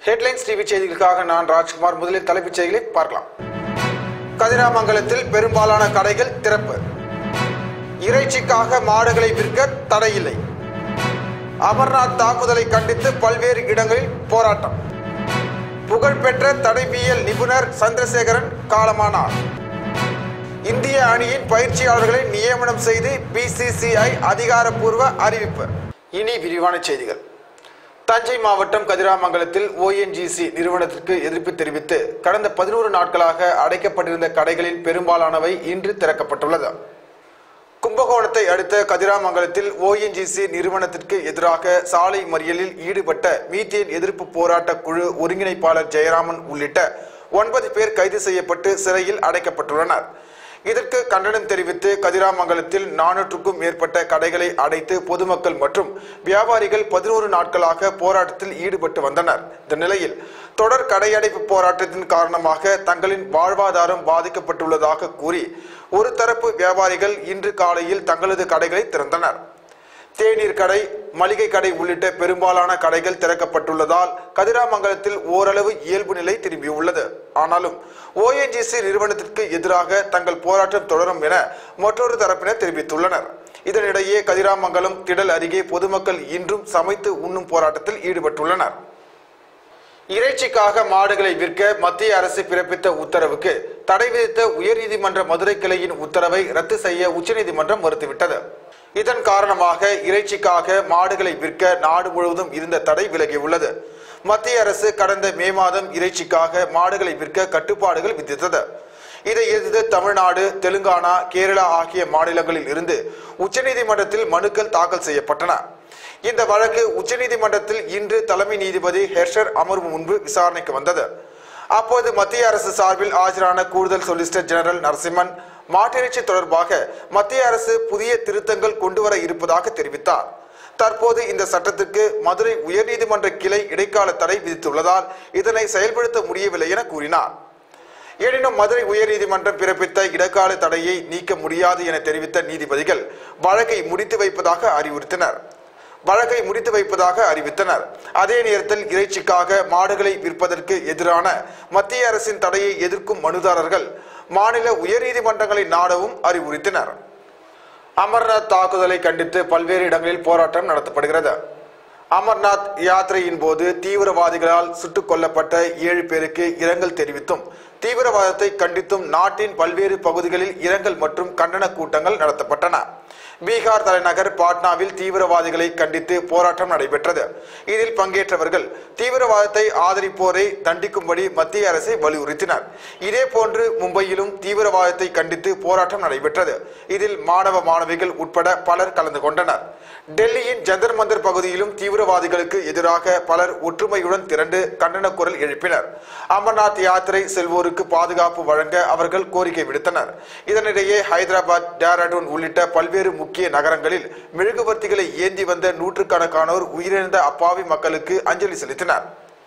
headlines TV செய்திகளுக்காக நான் ராஜ்குமார் முதலில் தலைப்புச் செய்திகளை பார்க்கலாம் கதிராமங்கலத்தில் பெரும்பாலான கடைகள் திறப்பு இறைச்சிக்காக மாடுகளை விற்க தடையில்லை அமர்நாத் தாக்குதலை கண்டித்து பல்வேறு இடங்களில் போராட்டம் புகழ்பெற்ற தடைவியல் நிபுணர் சந்திரசேகரன் காலமானார் இந்திய அணியின் பயிற்சியாளர்களை நியமனம் செய்து பிசிசிஐ அதிகாரப்பூர்வ அறிவிப்பு இனி விரிவான செய்திகள் தஞ்சை மாவட்டம் கதிராமங்கலத்தில் ஓஎன்ஜிசி நிறுவனத்திற்கு எதிர்ப்பு தெரிவித்து கடந்த பதினோரு நாட்களாக அடைக்கப்பட்டிருந்த கடைகளில் பெரும்பாலானவை இன்று திறக்கப்பட்டுள்ளது கும்பகோணத்தை அடுத்த கதிராமங்கலத்தில் ஓஎன்ஜிசி நிறுவனத்திற்கு எதிராக சாலை மறியலில் ஈடுபட்ட மீத்தேன் எதிர்ப்பு போராட்ட குழு ஒருங்கிணைப்பாளர் ஜெயராமன் உள்ளிட்ட ஒன்பது பேர் கைது செய்யப்பட்டு சிறையில் அடைக்கப்பட்டுள்ளனர் இதற்கு கண்டனம் தெரிவித்து கதிராமங்கலத்தில் நானூற்றுக்கும் மேற்பட்ட கடைகளை அடைத்து பொதுமக்கள் மற்றும் வியாபாரிகள் பதினோரு நாட்களாக போராட்டத்தில் ஈடுபட்டு வந்தனர் இந்த நிலையில் தொடர் கடையடைப்பு போராட்டத்தின் காரணமாக தங்களின் வாழ்வாதாரம் பாதிக்கப்பட்டுள்ளதாக கூறி ஒரு தரப்பு வியாபாரிகள் இன்று காலையில் தங்களது கடைகளை திறந்தனர் தேநீர் கடை மளிகை கடை உள்ளிட்ட பெரும்பாலான கடைகள் திறக்கப்பட்டுள்ளதால் கதிராமங்கலத்தில் ஓரளவு இயல்பு நிலை திரும்பியுள்ளது ஆனாலும் ஓஎன்ஜிசி நிறுவனத்திற்கு எதிராக தங்கள் போராட்டம் தொடரும் என மற்றொரு தரப்பினர் தெரிவித்துள்ளனர் இதனிடையே கதிராமங்கலம் திடல் அருகே பொதுமக்கள் இன்றும் சமைத்து உண்ணும் போராட்டத்தில் ஈடுபட்டுள்ளனர் இறைச்சிக்காக மாடுகளை விற்க மத்திய அரசு பிறப்பித்த உத்தரவுக்கு தடை விதித்த உயர்நீதிமன்ற மதுரை கிளையின் உத்தரவை ரத்து செய்ய உச்சநீதிமன்றம் மறுத்துவிட்டது இதன் காரணமாக இறைச்சிக்காக மாடுகளை விற்க நாடு முழுவதும் இருந்த தடை விலகியுள்ளது மத்திய அரசு கடந்த மே மாதம் இறைச்சிக்காக மாடுகளை விற்க கட்டுப்பாடுகள் விதித்தது இதை எதிர்த்து தமிழ்நாடு தெலுங்கானா கேரளா ஆகிய மாநிலங்களில் இருந்து உச்சநீதிமன்றத்தில் மனுக்கள் தாக்கல் செய்யப்பட்டன இந்த வழக்கு உச்சநீதிமன்றத்தில் இன்று தலைமை நீதிபதி ஹெர்ஷர் அமர்வு முன்பு விசாரணைக்கு வந்தது அப்போது மத்திய அரசு சார்பில் ஆஜரான கூடுதல் சொலிசிட்டர் ஜெனரல் நரசிம்மன் மாட்டிறைச்சி தொடர்பாக மத்திய அரசு புதிய திருத்தங்கள் கொண்டுவர இருப்பதாக தெரிவித்தார் தற்போது இந்த சட்டத்துக்கு மதுரை உயர்நீதிமன்ற கிளை இடைக்கால தடை விதித்துள்ளதால் இதனை செயல்படுத்த முடியவில்லை என கூறினார் எனினும் மதுரை உயர்நீதிமன்றம் பிறப்பித்த இடைக்கால தடையை நீக்க முடியாது என தெரிவித்த நீதிபதிகள் வழக்கை முடித்து வைப்பதாக அறிவுறுத்தினர் வழக்கை முடித்து வைப்பதாக அறிவித்தனர் அதே நேரத்தில் இறைச்சிக்காக மாடுகளை விற்பதற்கு எதிரான மத்திய அரசின் தடையை எதிர்க்கும் மனுதாரர்கள் மாநில உயர்நீதிமன்றங்களை நாடவும் அறிவுறுத்தினர் அமர்நாத் தாக்குதலை கண்டித்து பல்வேறு இடங்களில் போராட்டம் நடத்தப்படுகிறது அமர்நாத் யாத்திரையின் போது தீவிரவாதிகளால் சுட்டுக் கொல்லப்பட்ட ஏழு பேருக்கு இரங்கல் தெரிவித்தும் தீவிரவாதத்தை கண்டித்தும் நாட்டின் பல்வேறு பகுதிகளில் இரங்கல் மற்றும் கண்டன கூட்டங்கள் நடத்தப்பட்டன பீகார் தலைநகர் பாட்னாவில் தீவிரவாதிகளை கண்டித்து போராட்டம் நடைபெற்றது இதில் பங்கேற்றவர்கள் தீவிரவாதத்தை ஆதரிப்போரை தண்டிக்கும்படி மத்திய அரசை வலியுறுத்தினர் இதேபோன்று மும்பையிலும் தீவிரவாதத்தை கண்டித்து போராட்டம் நடைபெற்றது இதில் மாணவ மாணவிகள் உட்பட பலர் கலந்து கொண்டனர் டெல்லியின் ஜந்தர் மந்தர் பகுதியிலும் தீவிரவாதிகளுக்கு எதிராக பலர் ஒற்றுமையுடன் திரண்டு கண்டன குரல் எழுப்பினர் அமர்நாத் யாத்திரை செல்வோருக்கு பாதுகாப்பு வழங்க அவர்கள் கோரிக்கை விடுத்தனர் இதனிடையே ஹைதராபாத் டேராடூன் உள்ளிட்ட பல்வேறு முக்கிய நகரங்களில் மெழுகுவர்த்திகளை ஏந்தி வந்த நூற்றுக்கணக்கானோர் உயிரிழந்த அப்பாவி மக்களுக்கு அஞ்சலி செலுத்தினர்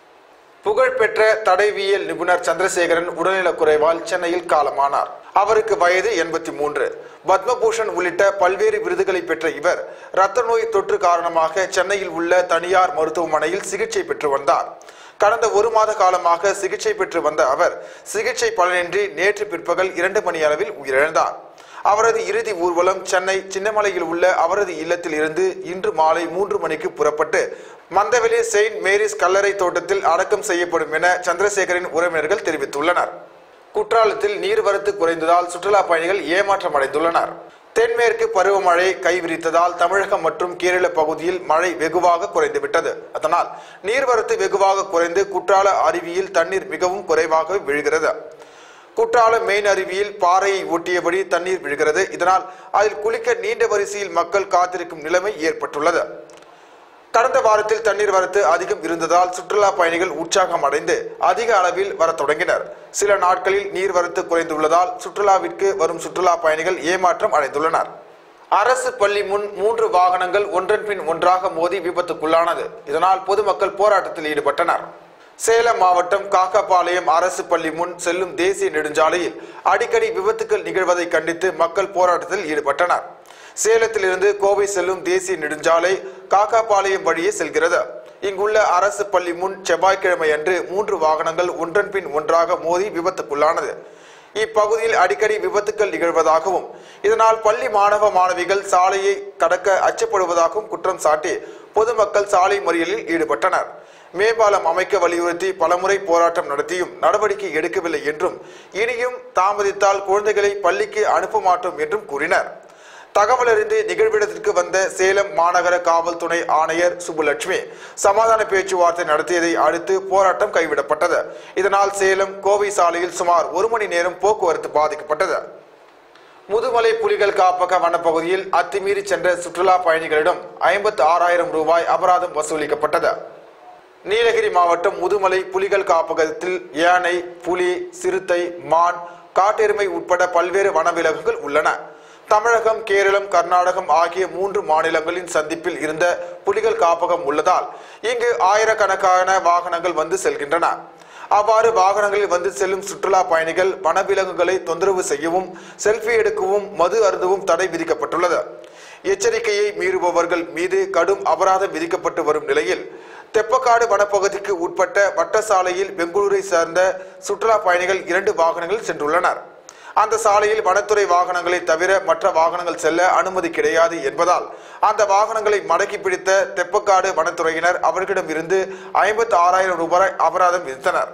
புகழ்பெற்ற தடைவியல் நிபுணர் சந்திரசேகரன் உடல்நலக் குறைவால் சென்னையில் காலமானார் அவருக்கு வயது எண்பத்தி மூன்று பத்மபூஷன் உள்ளிட்ட பல்வேறு விருதுகளை பெற்ற இவர் இரத்த நோய் தொற்று காரணமாக சென்னையில் உள்ள தனியார் மருத்துவமனையில் சிகிச்சை பெற்று வந்தார் கடந்த ஒரு மாத காலமாக சிகிச்சை பெற்று வந்த அவர் சிகிச்சை பலனின்றி நேற்று பிற்பகல் இரண்டு மணி அளவில் உயிரிழந்தார் அவரது இறுதி ஊர்வலம் சென்னை சின்னமலையில் உள்ள அவரது இல்லத்தில் இருந்து இன்று மாலை மூன்று மணிக்கு புறப்பட்டு மந்தவெளி செயின்ட் மேரிஸ் கல்லறை தோட்டத்தில் அடக்கம் செய்யப்படும் என சந்திரசேகரின் உறவினர்கள் தெரிவித்துள்ளனர் குற்றாலத்தில் நீர்வரத்து குறைந்ததால் சுற்றுலா பயணிகள் ஏமாற்றம் அடைந்துள்ளனர் தென்மேற்கு பருவமழை கைவிரித்ததால் தமிழகம் மற்றும் கேரள பகுதியில் மழை வெகுவாக குறைந்துவிட்டது அதனால் நீர்வரத்து வெகுவாக குறைந்து குற்றால அருவியில் தண்ணீர் மிகவும் குறைவாக விழுகிறது குற்றால மெயின் அருவியில் பாறையை ஒட்டியபடி தண்ணீர் விழுகிறது இதனால் அதில் குளிக்க நீண்ட வரிசையில் மக்கள் காத்திருக்கும் நிலைமை ஏற்பட்டுள்ளது கடந்த வாரத்தில் தண்ணீர் வரத்து அதிகம் இருந்ததால் சுற்றுலா பயணிகள் உற்சாகம் அடைந்து அதிக அளவில் வரத் தொடங்கினர் சில நாட்களில் நீர் வரத்து குறைந்துள்ளதால் சுற்றுலாவிற்கு வரும் சுற்றுலா பயணிகள் ஏமாற்றம் அடைந்துள்ளனர் அரசு பள்ளி முன் மூன்று வாகனங்கள் ஒன்றன் பின் ஒன்றாக மோதி விபத்துக்குள்ளானது இதனால் பொதுமக்கள் போராட்டத்தில் ஈடுபட்டனர் சேலம் மாவட்டம் காக்காபாளையம் அரசு பள்ளி முன் செல்லும் தேசிய நெடுஞ்சாலையில் அடிக்கடி விபத்துகள் நிகழ்வதை கண்டித்து மக்கள் போராட்டத்தில் ஈடுபட்டனர் சேலத்திலிருந்து கோவை செல்லும் தேசிய நெடுஞ்சாலை காக்காபாளையம் வழியே செல்கிறது இங்குள்ள அரசு பள்ளி முன் செவ்வாய்க்கிழமை அன்று மூன்று வாகனங்கள் ஒன்றன் பின் ஒன்றாக மோதி விபத்துக்குள்ளானது இப்பகுதியில் அடிக்கடி விபத்துக்கள் நிகழ்வதாகவும் இதனால் பள்ளி மாணவ மாணவிகள் சாலையை கடக்க அச்சப்படுவதாகவும் குற்றம் சாட்டி பொதுமக்கள் சாலை மறியலில் ஈடுபட்டனர் மேம்பாலம் அமைக்க வலியுறுத்தி பலமுறை போராட்டம் நடத்தியும் நடவடிக்கை எடுக்கவில்லை என்றும் இனியும் தாமதித்தால் குழந்தைகளை பள்ளிக்கு அனுப்ப மாட்டோம் என்றும் கூறினர் தகவலறிந்து நிகழ்விடத்திற்கு வந்த சேலம் மாநகர காவல் துணை ஆணையர் சுப்புலட்சுமி சமாதான பேச்சுவார்த்தை நடத்தியதை அடுத்து போராட்டம் கைவிடப்பட்டது இதனால் சேலம் கோவை சாலையில் சுமார் ஒரு மணி நேரம் போக்குவரத்து பாதிக்கப்பட்டது முதுமலை புலிகள் காப்பக வனப்பகுதியில் அத்துமீறி சென்ற சுற்றுலா பயணிகளிடம் ஐம்பத்து ஆறாயிரம் ரூபாய் அபராதம் வசூலிக்கப்பட்டது நீலகிரி மாவட்டம் முதுமலை புலிகள் காப்பகத்தில் யானை புலி சிறுத்தை மான் காட்டெருமை உட்பட பல்வேறு வனவிலங்குகள் உள்ளன தமிழகம் கேரளம் கர்நாடகம் ஆகிய மூன்று மாநிலங்களின் சந்திப்பில் இருந்த புலிகள் காப்பகம் உள்ளதால் இங்கு ஆயிரக்கணக்கான வாகனங்கள் வந்து செல்கின்றன அவ்வாறு வாகனங்களில் வந்து செல்லும் சுற்றுலா பயணிகள் வனவிலங்குகளை தொந்தரவு செய்யவும் செல்ஃபி எடுக்கவும் மது அருந்தவும் தடை விதிக்கப்பட்டுள்ளது எச்சரிக்கையை மீறுபவர்கள் மீது கடும் அபராதம் விதிக்கப்பட்டு வரும் நிலையில் தெப்பக்காடு வனப்பகுதிக்கு உட்பட்ட வட்டசாலையில் பெங்களூரை சேர்ந்த சுற்றுலா பயணிகள் இரண்டு வாகனங்களில் சென்றுள்ளனர் அந்த சாலையில் வனத்துறை வாகனங்களை தவிர மற்ற வாகனங்கள் செல்ல அனுமதி கிடையாது என்பதால் அந்த வாகனங்களை மடக்கி பிடித்த தெப்பக்காடு வனத்துறையினர் அவர்களிடமிருந்து ஐம்பத்தி ஆறாயிரம் ரூபாய் அபராதம் விதித்தனர்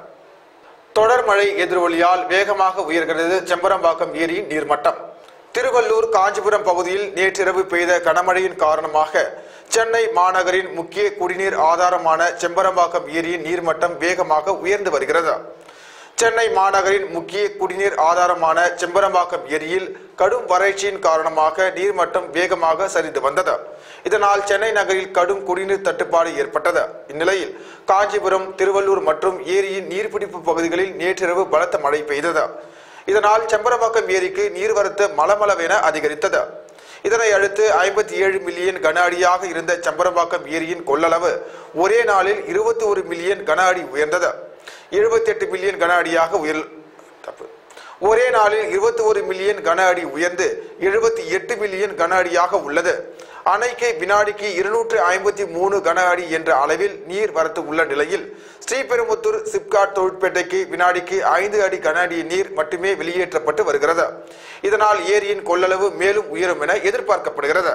தொடர் மழை எதிரொலியால் வேகமாக உயர்கிறது செம்பரம்பாக்கம் ஏரியின் நீர்மட்டம் திருவள்ளூர் காஞ்சிபுரம் பகுதியில் நேற்றிரவு பெய்த கனமழையின் காரணமாக சென்னை மாநகரின் முக்கிய குடிநீர் ஆதாரமான செம்பரம்பாக்கம் ஏரியின் நீர்மட்டம் வேகமாக உயர்ந்து வருகிறது சென்னை மாநகரின் முக்கிய குடிநீர் ஆதாரமான செம்பரம்பாக்கம் ஏரியில் கடும் வறட்சியின் காரணமாக நீர்மட்டம் வேகமாக சரிந்து வந்தது இதனால் சென்னை நகரில் கடும் குடிநீர் தட்டுப்பாடு ஏற்பட்டது இந்நிலையில் காஞ்சிபுரம் திருவள்ளூர் மற்றும் ஏரியின் நீர்பிடிப்பு பகுதிகளில் நேற்றிரவு பலத்த மழை பெய்தது இதனால் செம்பரம்பாக்கம் ஏரிக்கு நீர்வரத்து மலமளவென அதிகரித்தது இதனை அடுத்து ஐம்பத்தி ஏழு மில்லியன் கன அடியாக இருந்த செம்பரம்பாக்கம் ஏரியின் கொள்ளளவு ஒரே நாளில் இருபத்தி ஒரு மில்லியன் கன அடி உயர்ந்தது எழுபத்தி எட்டு மில்லியன் கன அடியாக உயர் தப்பு ஒரே நாளில் இருபத்தி ஒரு மில்லியன் கன அடி உயர்ந்து எழுபத்தி எட்டு மில்லியன் கன அடியாக உள்ளது அணைக்கு வினாடிக்கு இருநூற்று ஐம்பத்தி மூணு கன அடி என்ற அளவில் நீர் வரத்து உள்ள நிலையில் ஸ்ரீபெரும்புத்தூர் சிப்காட் தொழிற்பேட்டைக்கு வினாடிக்கு ஐந்து அடி கன அடி நீர் மட்டுமே வெளியேற்றப்பட்டு வருகிறது இதனால் ஏரியின் கொள்ளளவு மேலும் உயரும் என எதிர்பார்க்கப்படுகிறது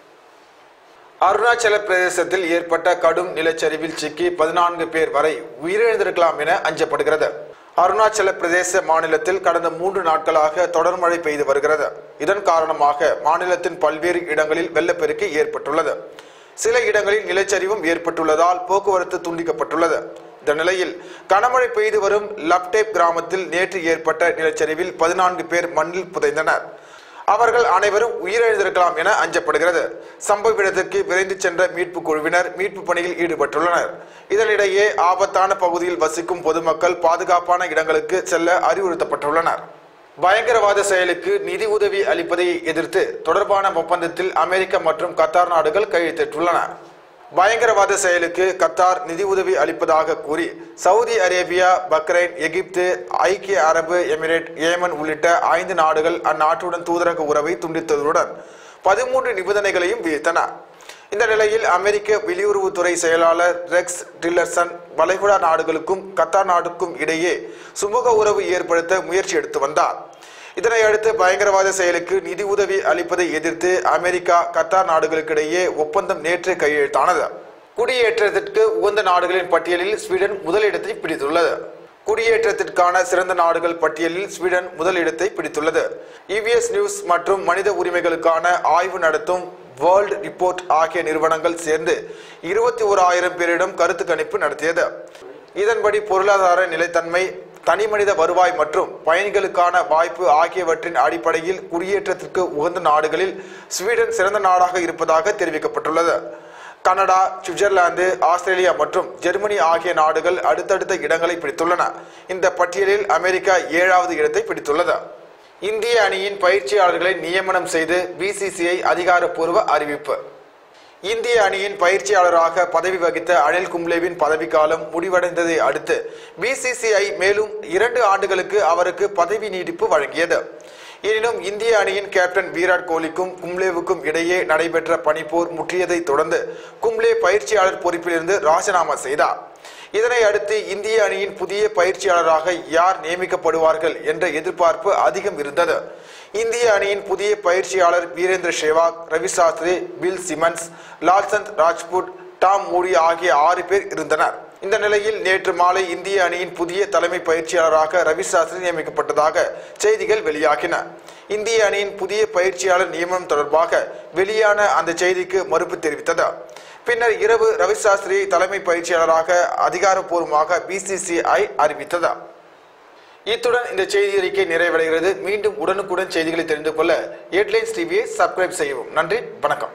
அருணாச்சல பிரதேசத்தில் ஏற்பட்ட கடும் நிலச்சரிவில் சிக்கி பதினான்கு பேர் வரை உயிரிழந்திருக்கலாம் என அஞ்சப்படுகிறது அருணாச்சல பிரதேச மாநிலத்தில் கடந்த மூன்று நாட்களாக தொடர் மழை பெய்து வருகிறது இதன் காரணமாக மாநிலத்தின் பல்வேறு இடங்களில் வெள்ளப்பெருக்கு ஏற்பட்டுள்ளது சில இடங்களில் நிலச்சரிவும் ஏற்பட்டுள்ளதால் போக்குவரத்து துண்டிக்கப்பட்டுள்ளது இந்த நிலையில் கனமழை பெய்து வரும் லப்டேப் கிராமத்தில் நேற்று ஏற்பட்ட நிலச்சரிவில் பதினான்கு பேர் மண்ணில் புதைந்தனர் அவர்கள் அனைவரும் உயிரிழந்திருக்கலாம் என அஞ்சப்படுகிறது சம்பவ இடத்திற்கு விரைந்து சென்ற மீட்பு குழுவினர் மீட்பு பணியில் ஈடுபட்டுள்ளனர் இதனிடையே ஆபத்தான பகுதியில் வசிக்கும் பொதுமக்கள் பாதுகாப்பான இடங்களுக்கு செல்ல அறிவுறுத்தப்பட்டுள்ளனர் பயங்கரவாத செயலுக்கு நிதி உதவி அளிப்பதை எதிர்த்து தொடர்பான ஒப்பந்தத்தில் அமெரிக்க மற்றும் கத்தார் நாடுகள் கையெழுத்திட்டுள்ளன பயங்கரவாத செயலுக்கு கத்தார் நிதி உதவி அளிப்பதாக கூறி சவுதி அரேபியா பக்ரைன் எகிப்து ஐக்கிய அரபு எமிரேட் ஏமன் உள்ளிட்ட ஐந்து நாடுகள் அந்நாட்டுடன் தூதரக உறவை துண்டித்ததுடன் பதிமூன்று நிபந்தனைகளையும் விதித்தன இந்த நிலையில் அமெரிக்க வெளியுறவுத்துறை செயலாளர் ரெக்ஸ் டில்லர்சன் வளைகுடா நாடுகளுக்கும் கத்தார் நாடுக்கும் இடையே சுமூக உறவு ஏற்படுத்த முயற்சி எடுத்து வந்தார் இதனை அடுத்து பயங்கரவாத செயலுக்கு நிதி உதவி அளிப்பதை எதிர்த்து அமெரிக்கா கத்தார் நாடுகளுக்கிடையே ஒப்பந்தம் நேற்று கையெழுத்தானது குடியேற்றத்திற்கு உகந்த நாடுகளின் பட்டியலில் ஸ்வீடன் முதலிடத்தை பிடித்துள்ளது குடியேற்றத்திற்கான சிறந்த நாடுகள் பட்டியலில் ஸ்வீடன் முதலிடத்தை பிடித்துள்ளது இவிஎஸ் நியூஸ் மற்றும் மனித உரிமைகளுக்கான ஆய்வு நடத்தும் வேர்ல்ட் ரிப்போர்ட் ஆகிய நிறுவனங்கள் சேர்ந்து இருபத்தி ஓராயிரம் பேரிடம் கருத்து கணிப்பு நடத்தியது இதன்படி பொருளாதார நிலைத்தன்மை தனிமனித வருவாய் மற்றும் பயணிகளுக்கான வாய்ப்பு ஆகியவற்றின் அடிப்படையில் குடியேற்றத்திற்கு உகந்த நாடுகளில் ஸ்வீடன் சிறந்த நாடாக இருப்பதாக தெரிவிக்கப்பட்டுள்ளது கனடா சுவிட்சர்லாந்து ஆஸ்திரேலியா மற்றும் ஜெர்மனி ஆகிய நாடுகள் அடுத்தடுத்த இடங்களை பிடித்துள்ளன இந்த பட்டியலில் அமெரிக்கா ஏழாவது இடத்தை பிடித்துள்ளது இந்திய அணியின் பயிற்சியாளர்களை நியமனம் செய்து பிசிசிஐ அதிகாரப்பூர்வ அறிவிப்பு இந்திய அணியின் பயிற்சியாளராக பதவி வகித்த அனில் கும்ளேவின் பதவிக்காலம் முடிவடைந்ததை அடுத்து பிசிசிஐ மேலும் இரண்டு ஆண்டுகளுக்கு அவருக்கு பதவி நீட்டிப்பு வழங்கியது எனினும் இந்திய அணியின் கேப்டன் விராட் கோலிக்கும் கும்ளேவுக்கும் இடையே நடைபெற்ற பனிப்போர் முற்றியதை தொடர்ந்து கும்ளே பயிற்சியாளர் பொறுப்பிலிருந்து ராஜினாமா செய்தார் இதனை அடுத்து இந்திய அணியின் புதிய பயிற்சியாளராக யார் நியமிக்கப்படுவார்கள் என்ற எதிர்பார்ப்பு அதிகம் இருந்தது இந்திய அணியின் புதிய பயிற்சியாளர் Virender Sehwag Ravi Shastri Phil Simmons Lalchand Rajput Tom Moody ஆகிய ஆறு பேர் இருந்தனர் இந்த நிலையில் நேற்று மாலை இந்திய அணியின் புதிய தலைமை பயிற்சியாளராக ரவி சாஸ்திரி நியமிக்கப்பட்டதாக செய்திகள் வெளியாகின இந்திய அணியின் புதிய பயிற்சியாளர் நியமனம் தொடர்பாக வெளியான அந்த செய்திக்கு மறுப்பு தெரிவித்தது பின்னர் இரவு ரவி சாஸ்திரியை தலைமை பயிற்சியாளராக அதிகாரப்பூர்வமாக பிசிசிஐ அறிவித்தது இத்துடன் இந்த செய்தி அறிக்கை நிறைவடைகிறது மீண்டும் உடனுக்குடன் செய்திகளை தெரிந்து கொள்ள ஹெட்லைன்ஸ் டிவியை சப்ஸ்கிரைப் செய்யவும் நன்றி வணக்கம்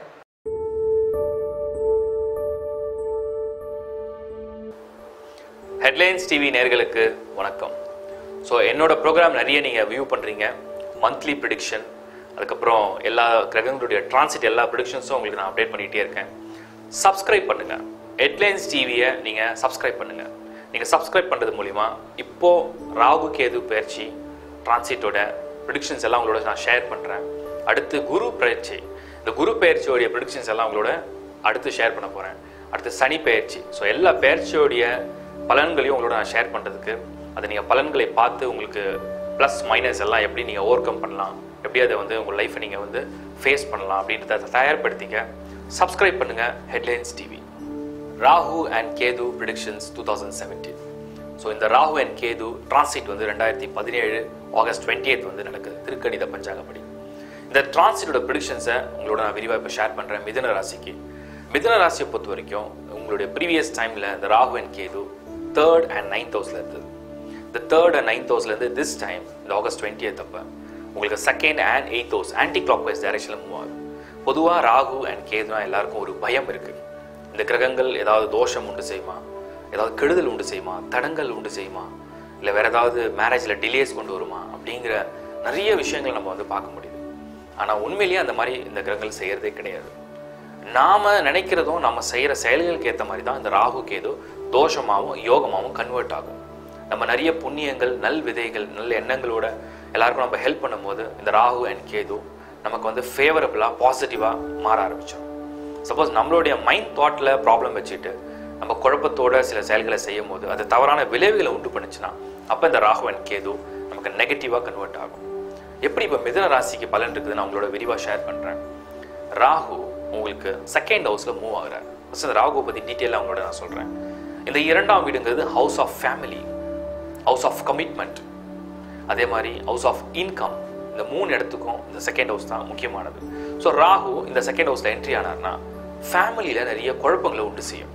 ஹெட்லைன்ஸ் டிவி நேர்களுக்கு வணக்கம் ஸோ என்னோட ப்ரோக்ராம் நிறைய நீங்கள் வியூ பண்ணுறீங்க மந்த்லி ப்ரிடிக்ஷன் அதுக்கப்புறம் எல்லா கிரகங்களுடைய டிரான்சிட் எல்லா ப்ரிடிக்ஷன்ஸும் உங்களுக்கு நான் அப்டேட் பண்ணிகிட்டே இருக்கேன் சப்ஸ்கிரைப் பண்ணுங்கள் ஹெட்லைன்ஸ் டிவியை நீங்கள் சப்ஸ்கிரைப் பண்ணுங்கள் நீங்கள் சப்ஸ்கிரைப் பண்ணுறது மூலிமா இப்போது ராகு கேது பயிற்சி டிரான்சிட்டோட ப்ரிடிக்ஷன்ஸ் எல்லாம் உங்களோட நான் ஷேர் பண்ணுறேன் அடுத்து குரு பயிற்சி இந்த குரு பயிற்சியோடைய ப்ரிடிக்ஷன்ஸ் எல்லாம் உங்களோட அடுத்து ஷேர் பண்ண போகிறேன் அடுத்து சனி பயிற்சி ஸோ எல்லா பயிற்சியோடைய பலன்களையும் உங்களோட நான் ஷேர் பண்ணுறதுக்கு அதை நீங்கள் பலன்களை பார்த்து உங்களுக்கு ப்ளஸ் மைனஸ் எல்லாம் எப்படி நீங்கள் ஓவர் கம் பண்ணலாம் எப்படி அதை வந்து உங்கள் லைஃப்பை நீங்கள் வந்து ஃபேஸ் பண்ணலாம் அப்படின்றத தயார்படுத்திக்க சப்ஸ்கிரைப் பண்ணுங்கள் headlines TV Rahu and Ketu predictions two thousand seventeen so இந்த ராகு அண்ட் கேது டிரான்சிட் வந்து ரெண்டாயிரத்தி பதினேழு ஆகஸ்ட் டுவெண்ட்டி வந்து நடக்குது திருக்கணித பஞ்சாங்கப்படி இந்த டிரான்சிட்டோட ப்ரிடிக்ஷன்ஸை உங்களோட நான் விரிவாக இப்போ ஷேர் பண்ணுறேன் மிதுன ராசிக்கு மிதுன ராசியை பொறுத்த வரைக்கும் உங்களுடைய ப்ரீவியஸ் டைமில் இந்த Rahu and Ketu third and ninth ஹவுஸில் இருந்தது இந்த தேர்ட் அண்ட் நைன்த் ஹவுஸ்லேருந்து திஸ் டைம் இந்த ஆகஸ்ட் டுவெண்ட்டி அப்போ உங்களுக்கு second and eighth house anticlockwise டைரக்ஷனில் மூவ் ஆகும் பொதுவாக ராகு அண்ட் கேதுனா எல்லாருக்கும் ஒரு பயம் இருக்குது இந்த கிரகங்கள் ஏதாவது தோஷம் உண்டு செய்யுமா ஏதாவது கெடுதல் உண்டு செய்யுமா தடங்கள் உண்டு செய்யுமா இல்லை வேற ஏதாவது மேரேஜில் டிலேஸ் கொண்டு வருமா அப்படிங்கிற நிறைய விஷயங்கள் நம்ம வந்து பார்க்க முடியுது ஆனால் உண்மையிலேயே அந்த மாதிரி இந்த கிரகங்கள் செய்யறதே கிடையாது நாம நினைக்கிறதும் நம்ம செய்யற செயல்களுக்கு ஏற்ற மாதிரி தான் இந்த ராகு கேது தோஷமாகவும் யோகமாகவும் கன்வெர்ட் ஆகும் நம்ம நிறைய புண்ணியங்கள் நல் விதைகள் நல்ல எண்ணங்களோட எல்லாருக்கும் நம்ம ஹெல்ப் பண்ணும்போது இந்த ராகு அண்ட் கேது நமக்கு வந்து ஃபேவரபுளாக பாசிட்டிவாக மாற ஆரம்பிச்சிடும் சப்போஸ் நம்மளுடைய மைண்ட் தாட்டில் ப்ராப்ளம் வச்சுட்டு நம்ம குழப்பத்தோட சில செயல்களை செய்யும் போது அது தவறான விளைவுகளை உண்டு பண்ணுச்சுன்னா அப்போ இந்த ராகு அண்ட் கேது நமக்கு நெகட்டிவாக கன்வெர்ட் ஆகும் எப்படி இப்போ மிதுன ராசிக்கு பலன் இருக்குது நான் உங்களோட விரிவாக ஷேர் பண்ணுறேன் ராகு உங்களுக்கு செகண்ட் ஹவுஸில் மூவ் ஆகுறாரு ஃபஸ்ட் இந்த ராகுவை பற்றி டீட்டெயிலாக உங்களோட நான் சொல்கிறேன் இந்த இரண்டாம் வீடுங்கிறது house of family house of commitment அதே மாதிரி ஹவுஸ் ஆஃப் இன்கம் இந்த மூணு இடத்துக்கும் இந்த செகண்ட் ஹவுஸ் தான் முக்கியமானது ஸோ ராகு இந்த செகண்ட் ஹவுஸில் என்ட்ரி ஆனார்னா ஃபேமிலியில் நிறைய குழப்பங்களை உண்டு செய்யும்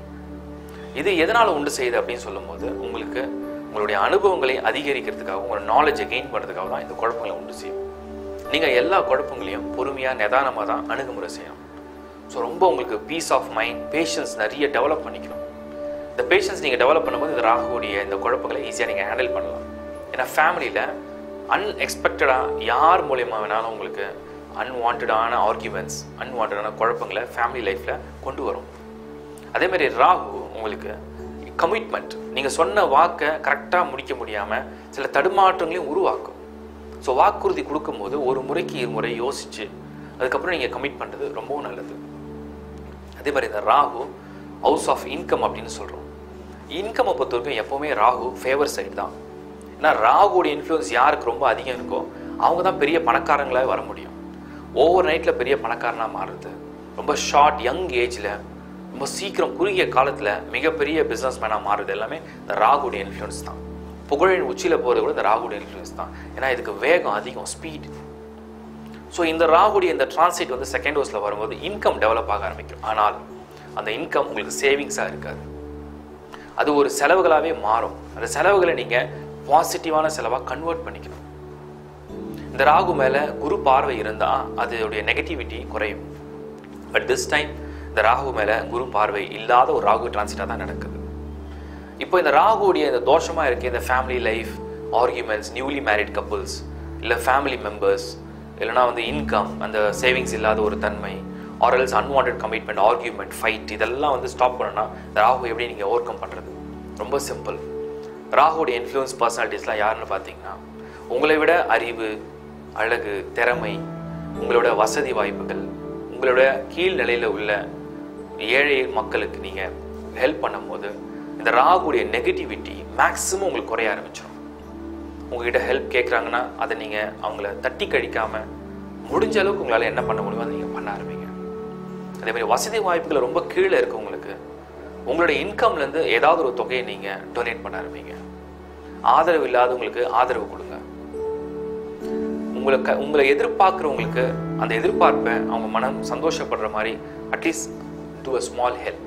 இது எதனால் உண்டு செய்யுது அப்படின்னு சொல்லும்போது உங்களுக்கு உங்களுடைய அனுபவங்களை அதிகரிக்கிறதுக்காக உங்களோட நாலேஜை கெயின் பண்ணுறதுக்காக தான் இந்த குழப்பங்களை உண்டு செய்யும் நீங்கள் எல்லா குழப்பங்களையும் பொறுமையாக நிதானமாக தான் அணுகுமுறை செய்யணும் ஸோ ரொம்ப உங்களுக்கு பீஸ் ஆஃப் மைண்ட் பேஷன்ஸ் நிறைய டெவலப் பண்ணிக்கணும் இந்த பேஷன்ஸ் நீங்கள் டெவலப் பண்ணும்போது இந்த ராகுடைய இந்த குழப்பங்களை ஈஸியாக நீங்கள் ஹேண்டில் பண்ணலாம் ஏன்னா ஃபேமிலியில் அன்எக்ஸ்பெக்டடாக யார் மூலயமா வேணாலும் உங்களுக்கு அன்வான்டான ஆர்குமெண்ட்ஸ் அன்வான்டான குழப்பங்களை ஃபேமிலி லைஃப்பில் கொண்டு வரும் அதே மாதிரி ராகு உங்களுக்கு கமிட்மெண்ட் நீங்கள் சொன்ன வாக்கை கரெக்டாக முடிக்க முடியாமல் சில தடுமாற்றங்களையும் உருவாக்கும் ஸோ வாக்குறுதி கொடுக்கும்போது ஒரு முறைக்கு இருமுறை யோசிச்சு அதுக்கப்புறம் நீங்கள் கமிட் பண்ணுறது ரொம்பவும் நல்லது அதே மாதிரி இந்த ராகு ஹவுஸ் ஆஃப் இன்கம் அப்படின்னு சொல்கிறோம் இன்கம்மை பொறுத்த வரைக்கும் எப்போவுமே ராகு ஃபேவர் சைடு தான் ஏன்னா ராகுவோட இன்ஃப்ளூயன்ஸ் யாருக்கு ரொம்ப அதிகம் இருக்கோ அவங்க தான் பெரிய பணக்காரங்களாக வர முடியும் ஓவர் நைட்டில் பெரிய பணக்காரனாக மாறுறது ரொம்ப ஷார்ட் யங் ஏஜில் ரொம்ப சீக்கிரம் குறுகிய காலத்தில் மிகப்பெரிய பிஸ்னஸ் மேனாக மாறுறது எல்லாமே இந்த ராகுடைய இன்ஃப்ளூயன்ஸ் தான் புகழின் உச்சியில் போகிறது கூட இந்த ராகுடைய இன்ஃப்ளூயன்ஸ் தான் ஏன்னா இதுக்கு வேகம் அதிகம் ஸ்பீட் ஸோ இந்த ராகுடைய இந்த டிரான்சிட் வந்து செகண்ட் ஹவுஸில் வரும்போது இன்கம் டெவலப் ஆக ஆரம்பிக்கும் ஆனால் அந்த இன்கம் உங்களுக்கு சேவிங்ஸாக இருக்காது அது ஒரு செலவுகளாகவே மாறும் அந்த செலவுகளை நீங்கள் பாசிட்டிவான செலவாக கன்வெர்ட் பண்ணிக்கணும் இந்த ராகு மேலே குரு பார்வை இருந்தால் அதோடைய நெகட்டிவிட்டி குறையும் பட் திஸ் டைம் இந்த ராகு மேலே குரு பார்வை இல்லாத ஒரு ராகு டிரான்சிட்டாக தான் நடக்குது இப்போ இந்த ராகுடைய இந்த தோஷமாக இருக்க இந்த family life arguments newly married couples இல்லை ஃபேமிலி மெம்பர்ஸ் இல்லைனா வந்து இன்கம் அந்த சேவிங்ஸ் இல்லாத ஒரு தன்மை or else unwanted commitment argument fight இதெல்லாம் வந்து ஸ்டாப் பண்ணணும்னா இந்த ராகு எப்படி நீங்கள் ஓவர் கம் பண்ணுறது ரொம்ப சிம்பிள் ராகுடைய இன்ஃப்ளூயன்ஸ் பர்சனாலிட்டிஸ்லாம் யாருன்னு பார்த்தீங்கன்னா உங்களை விட அறிவு அழகு திறமை உங்களோட வசதி வாய்ப்புகள் உங்களோட கீழ் நிலையில உள்ள ஏழை மக்களுக்கு நீங்க ஹெல்ப் பண்ணும்போது இந்த ராகுடைய நெகட்டிவிட்டி மேக்ஸிமம் உங்களுக்கு குறைய ஆரம்பிச்சிடும் உங்ககிட்ட ஹெல்ப் கேட்குறாங்கன்னா அதை நீங்க அவங்கள தட்டி கழிக்காம முடிஞ்ச அளவுக்கு உங்களால என்ன பண்ண முடியுமோ அதை நீங்க பண்ண ஆரம்பிங்க அதே மாதிரி வசதி வாய்ப்புகள் ரொம்ப கீழே இருக்கு உங்களுக்கு உங்களோட இன்கம்ல இருந்து ஏதாவது ஒரு தொகையை நீங்க டொனேட் பண்ண ஆரம்பிங்க ஆதரவு இல்லாதவங்களுக்கு ஆதரவு கொடுங்க உங்களை க உங்களை எதிர்பார்க்குறவங்களுக்கு அந்த எதிர்பார்ப்பை அவங்க மனம் சந்தோஷப்படுற மாதிரி at least to a small help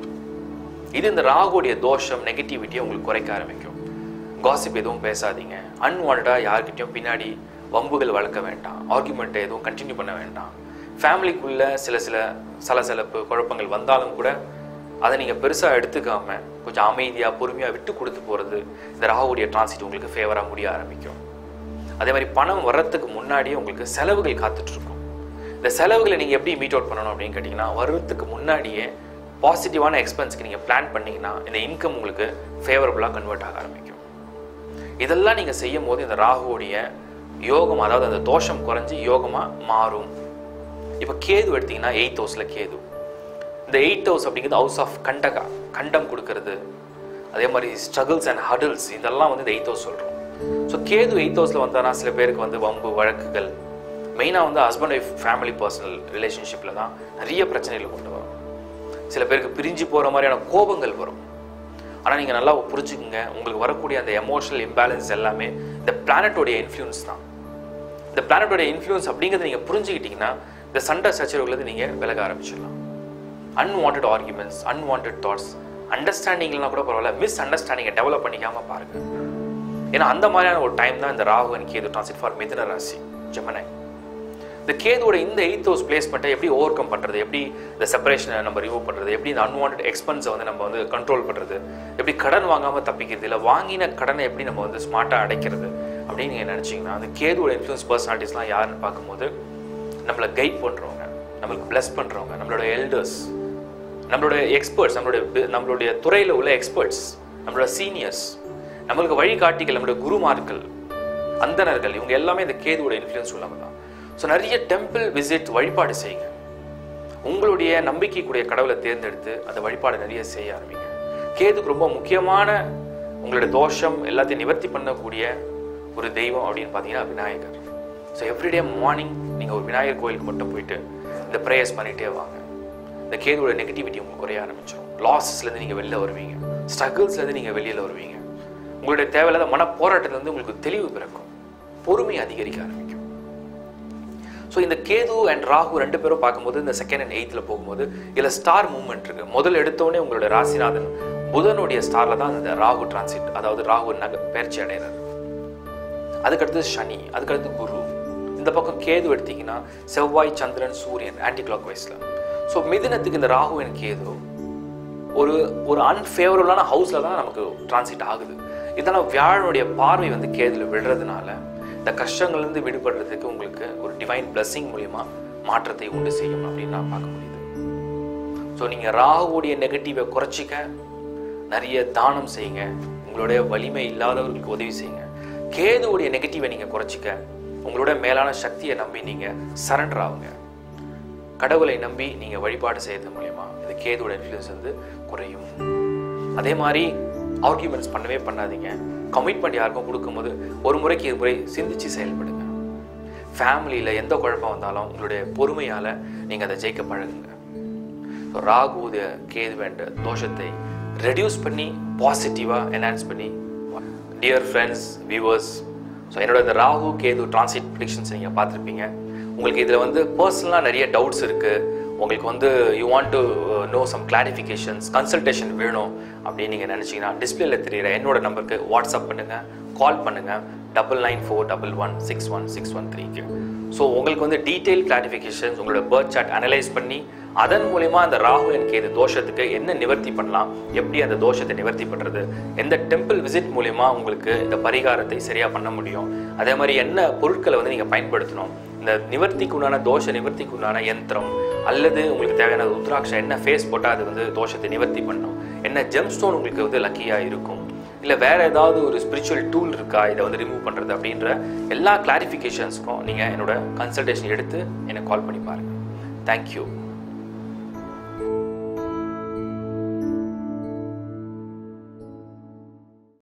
இது இந்த ராகுடைய தோஷம் நெகட்டிவிட்டியை உங்களுக்கு குறைக்க ஆரம்பிக்கும் காசிப் எதுவும் பேசாதீங்க அன்வான்டாக யார்கிட்டயும் பின்னாடி வம்புகள் வளர்க்க வேண்டாம் ஆர்குமெண்ட்டை எதுவும் கண்டினியூ பண்ண வேண்டாம் ஃபேமிலிக்குள்ள சில சில சலசலப்பு குழப்பங்கள் வந்தாலும் கூட அதை நீங்கள் பெருசாக எடுத்துக்காம கொஞ்சம் அமைதியாக பொறுமையாக விட்டு கொடுத்து போகிறது இந்த ராகுடைய டிரான்சிட் உங்களுக்கு ஃபேவராக முடிய ஆரம்பிக்கும் அதே மாதிரி பணம் வர்றதுக்கு முன்னாடியே உங்களுக்கு செலவுகள் காத்துட்டு இருக்கும் இந்த செலவுகளை நீங்கள் எப்படி மீட் அவுட் பண்ணணும் அப்படின்னு கேட்டிங்கன்னா வர்றதுக்கு முன்னாடியே பாசிட்டிவான எக்ஸ்பென்ஸ்க்கு நீங்கள் பிளான் பண்ணீங்கன்னா இந்த இன்கம் உங்களுக்கு ஃபேவரபுளாக கன்வெர்ட் ஆக ஆரம்பிக்கும் இதெல்லாம் நீங்கள் செய்யும் போது இந்த ராகுவோடைய யோகம் அதாவது அந்த தோஷம் குறைஞ்சி யோகமாக மாறும் இப்போ கேது எடுத்தீங்கன்னா எயித் ஹவுஸில் கேது இந்த எயிட் ஹவுஸ் அப்படிங்கிறது ஹவுஸ் ஆஃப் கண்டகா கண்டம் கொடுக்கறது அதே மாதிரி ஸ்ட்ரகிள்ஸ் அண்ட் ஹடில்ஸ் இதெல்லாம் வந்து இந்த எயித் ஹவுஸ் சொல்கிறோம் ஸோ கேது எயித் ஹவுஸில் வந்தானா சில பேருக்கு வந்து வம்பு வழக்குகள் மெயினாக வந்து ஹஸ்பண்ட் ஒய்ஃப் ஃபேமிலி பர்சனல் ரிலேஷன்ஷிப்பில் தான் நிறைய பிரச்சனைகள் கொண்டு வரும் சில பேருக்கு பிரிஞ்சு போகிற மாதிரியான கோபங்கள் வரும் ஆனால் நீங்கள் நல்லா புரிஞ்சுக்குங்க உங்களுக்கு வரக்கூடிய அந்த எமோஷனல் இம்பேலன்ஸ் எல்லாமே இந்த பிளானட்டோடைய இன்ஃப்ளூயன்ஸ் தான் இந்த பிளானட்டோடைய இன்ஃப்ளூயன்ஸ் அப்படிங்கிறத நீங்கள் புரிஞ்சுக்கிட்டீங்கன்னா இந்த சண்டை சச்சரவுலேருந்து நீங்கள் விலக ஆரம்பிச்சிடலாம் அன்வான்ட் ஆர்குமெண்ட்ஸ் அன்வான்ட் தாட்ஸ் அண்டர்ஸ்டாண்டிங்லாம் கூட பரவாயில்ல மிஸ் அண்டர்ஸ்டாண்டிங்கை டெவலப் பண்ணிக்காம பாருங்க ஏன்னா அந்த மாதிரியான ஒரு டைம் தான் இந்த Rahu and Ketu transit for மிதுன ராசி ஜெமனை இந்த கேதுவோட இந்த எயித் ஹவுஸ் பிளேஸ்மெண்ட்டை எப்படி ஓவர் கம் பண்ணுறது எப்படி இந்த செப்பரேஷனை நம்ம ரிமூவ் பண்ணுறது எப்படி இந்த அன்வான்ட் எக்ஸ்பென்ஸை வந்து நம்ம வந்து கண்ட்ரோல் பண்ணுறது எப்படி கடன் வாங்காமல் தப்பிக்கிறது இல்லை வாங்கின கடனை எப்படி நம்ம வந்து ஸ்மார்ட்டாக அடைக்கிறது அப்படின்னு நீங்கள் நினச்சிங்கன்னா அந்த கேதுவோட இன்ஃப்ளூயன்ஸ் பர்சனாலிட்டிஸ்லாம் யாருன்னு பார்க்கும்போது நம்மளை கைட் பண்ணுறவங்க நம்மளுக்கு பிளஸ் பண்ணுறவங்க நம்மளோட எல்டர்ஸ் நம்மளோட எக்ஸ்பர்ட்ஸ் நம்மளுடைய பி- நம்மளுடைய துறையில் உள்ள எக்ஸ்பர்ட்ஸ் நம்மளோட சீனியர்ஸ் நம்மளுக்கு வழிகாட்டிகள் நம்மளுடைய குருமார்கள் அந்தணர்கள் இவங்க எல்லாமே இந்த கேதுவோட இன்ஃப்ளூயன்ஸ் உள்ளவங்க தான் ஸோ நிறைய டெம்பிள் விசிட் வழிபாடு செய்யுங்க உங்களுடைய நம்பிக்கைக்குரிய கடவுளை தேர்ந்தெடுத்து அந்த வழிபாடு நிறைய செய்ய ஆரம்பிங்க கேதுக்கு ரொம்ப முக்கியமான உங்களுடைய தோஷம் எல்லாத்தையும் நிவர்த்தி பண்ணக்கூடிய ஒரு தெய்வம் அப்படின்னு பார்த்தீங்கன்னா விநாயகர் ஸோ எவ்ரிடே மார்னிங் நீங்கள் ஒரு விநாயகர் கோயிலுக்கு மட்டும் போயிட்டு இந்த ப்ரேயர்ஸ் பண்ணிகிட்டே வாங்க இந்த கேதுவோட நெகட்டிவிட்டி உங்களுக்கு குறைய ஆரம்பிச்சிடும் லாஸஸ்லேருந்து நீங்கள் வெளில வருவீங்க ஸ்ட்ரகிள்ஸ்லேருந்து நீங்கள் வெளியில் வருவீங்க உங்களுடைய தேவையில்லாத மன போராட்டத்துலேருந்து உங்களுக்கு தெளிவு பிறக்கும் பொறுமை அதிகரிக்க ஆரம்பிக்கும் ஸோ இந்த கேது அண்ட் ராகு ரெண்டு பேரும் பார்க்கும்போது இந்த செகண்ட் அண்ட் எயித்தில் போகும்போது இதில் ஸ்டார் மூவ்மெண்ட் இருக்கு முதல் எடுத்தோடனே உங்களோட ராசிநாதன் புதனுடைய ஸ்டார்ல தான் இந்த ராகு டிரான்சிட் அதாவது ராகு நக பயிற்சி அடைகிறார் அதுக்கடுத்து சனி அதுக்கடுத்து குரு இந்த பக்கம் கேது எடுத்தீங்கன்னா செவ்வாய் சந்திரன் சூரியன் ஆன்டி கிளாக் வைஸ்ல ஸோ மிதுனத்துக்கு இந்த ராகு and கேது ஒரு ஒரு அன்ஃபேவரபுளான ஹவுஸில் தான் நமக்கு டிரான்சிட் ஆகுது இதனால் வியாழனுடைய பார்வை வந்து கேதுல விடுறதுனால இந்த கஷ்டங்கள்லேருந்து விடுபடுறதுக்கு உங்களுக்கு ஒரு டிவைன் blessing மூலியமா மாற்றத்தை உண்டு செய்யும் அப்படின்னு நான் பார்க்க முடியுது ஸோ நீங்கள் ராகுவுடைய நெகட்டிவை குறைச்சிக்க நிறைய தானம் செய்யுங்க உங்களுடைய வலிமை இல்லாதவர்களுக்கு உதவி செய்யுங்க கேதுவுடைய நெகட்டிவை நீங்கள் குறைச்சிக்க உங்களோட மேலான சக்தியை நம்பி நீங்கள் சரண்டர் ஆகுங்க கடவுளை நம்பி நீங்க வழிபாடு செய்யறது மூலயமா இந்த கேதுவோட இன்ஃப்ளூயன்ஸ் வந்து குறையும் அதே மாதிரி ஆர்கியூமெண்ட்ஸ் பண்ணவே பண்ணாதீங்க கமிட்மெண்ட் யாருக்கும் கொடுக்கும்போது ஒரு முறைக்கு இரு முறை சிந்திச்சு செயல்படுங்க ஃபேமிலியில் எந்த குழப்பம் வந்தாலும் உங்களுடைய பொறுமையால் நீங்கள் அதை ஜெயிக்க பழகுங்க ஸோ ராகு த கேது வேண்ட தோஷத்தை ரெடியூஸ் பண்ணி பாசிட்டிவாக என்ஹான்ஸ் பண்ணி டியர் ஃப்ரெண்ட்ஸ் வியூவர்ஸ் ஸோ என்னோட இந்த ராகு கேது டிரான்சிட் ப்ரிடிக்ஷன்ஸ் நீங்கள் பார்த்துருப்பீங்க உங்களுக்கு இதில் வந்து பர்சனலாக நிறைய டவுட்ஸ் இருக்குது உங்களுக்கு வந்து you want to know some clarifications consultation வேணும் அப்படின்னு நீங்கள் நினச்சிங்கன்னா டிஸ்பிளேல தெரியுற என்னோட நம்பருக்கு வாட்ஸ்அப் பண்ணுங்கள் கால் பண்ணுங்கள் double nine four double one six one six one த்ரீக்கு ஸோ உங்களுக்கு வந்து டீட்டெயில் கிளாரிஃபிகேஷன்ஸ் உங்களோட பர்த் சார்ட் அனலைஸ் பண்ணி அதன் மூலயமா அந்த ராகு and கேது தோஷத்துக்கு என்ன நிவர்த்தி பண்ணலாம் எப்படி அந்த தோஷத்தை நிவர்த்தி பண்ணுறது எந்த டெம்பிள் விசிட் மூலயமா உங்களுக்கு இந்த பரிகாரத்தை சரியாக பண்ண முடியும் அதே மாதிரி என்ன பொருட்களை வந்து நீங்கள் பயன்படுத்தணும் இந்த நிவர்த்திக்கு உண்டான தோஷ நிவர்த்திக்கு உண்டான யந்திரம் அல்லது உங்களுக்கு தேவையான ருத்ராட்சம் என்ன ஃபேஸ் போட்டால் அது வந்து தோஷத்தை நிவர்த்தி பண்ணும் என்ன ஜெம் ஸ்டோன் உங்களுக்கு வந்து லக்கியாக இருக்கும் இல்லை வேற ஏதாவது ஒரு ஸ்பிரிச்சுவல் டூல் இருக்கா இதை வந்து ரிமூவ் பண்ணுறது அப்படின்ற எல்லா கிளாரிஃபிகேஷன்ஸ்க்கும் நீங்கள் என்னோட கன்சல்டேஷன் எடுத்து எனக்கு கால் பண்ணி பாருங்கள் தேங்க்யூ